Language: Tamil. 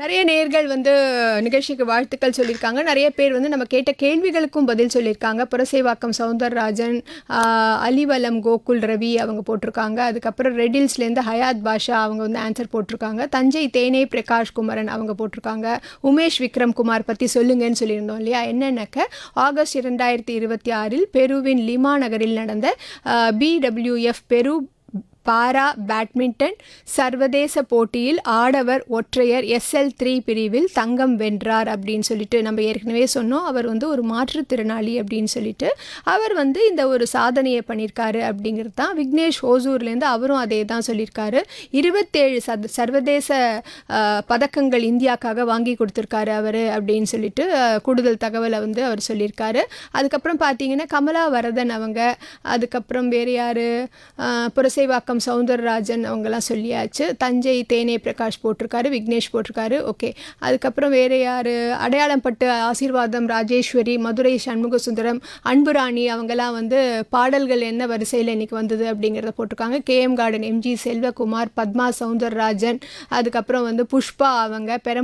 நிறைய நேர்கள் வந்து நிகழ்ச்சிக்கு வாழ்த்துக்கள் சொல்லியிருக்காங்க நிறைய பேர் வந்து நம்ம கேட்ட கேள்விகளுக்கும் பதில் சொல்லியிருக்காங்க புரசைவாக்கம் சவுந்தரராஜன் ஆஹ், அலிவலம் கோகுல் ரவி அவங்க போட்டிருக்காங்க அதுக்கப்புறம் ரெடில்ஸ்லேருந்து ஹயாத் பாஷா அவங்க வந்து ஆன்சர் போட்டிருக்காங்க தஞ்சை தேனே பிரகாஷ் குமரன் அவங்க போட்டிருக்காங்க உமேஷ் விக்ரம் குமார் பற்றி சொல்லுங்கன்னு சொல்லியிருந்தோம் இல்லையா என்னென்னக்க ஆகஸ்ட் இரண்டாயிரத்தி இருபத்தி ஆறில் பெருவின் லிமா நகரில் நடந்த பிடபிள்யூஎஃப் பெரு பாரா பேட்மிண்டன் சர்வதேச போட்டியில் ஆடவர் ஒற்றையர் எஸ்எல் த்ரீ பிரிவில் தங்கம் வென்றார் அப்படின்னு சொல்லிட்டு நம்ம ஏற்கனவே சொன்னோம் அவர் வந்து ஒரு மாற்றுத்திறனாளி அப்படின்னு சொல்லிட்டு அவர் வந்து இந்த ஒரு சாதனையை பண்ணியிருக்காரு அப்படிங்கிறது தான் விக்னேஷ் ஓசூர்லேருந்து அவரும் அதே தான் சொல்லியிருக்காரு இருபத்தேழு சத் சர்வதேச அஹ், பதக்கங்கள் இந்தியாக்காக வாங்கி கொடுத்துருக்காரு அவர் அப்படின்னு சொல்லிட்டு அஹ், கூடுதல் தகவலை வந்து அவர் சொல்லியிருக்காரு அதுக்கப்புறம் பார்த்தீங்கன்னா கமலா வரதன் அவங்க அதுக்கப்புறம் வேறு யார் புரசைவாக்கம் சவுந்தரராஜன் அவங்கெல்லாம் சொல்லியாச்சு தஞ்சை தேனே பிரகாஷ் போட்டிருக்காரு விக்னேஷ் போட்டிருக்காரு ஓகே அதுக்கப்புறம் வேறு யார் அடையாளம் பட்டு ஆசீர்வாதம் ராஜேஸ்வரி மதுரை சண்முக சுந்தரம் அன்புராணி அவங்கெல்லாம் வந்து பாடல்கள் என்ன வரிசையில் இன்னைக்கு வந்தது அப்படிங்கிறத போட்டிருக்காங்க K M garden M G Selvakumar Padma Soundararajan அதுக்கப்புறம் வந்து புஷ்பா அவங்க பெரம்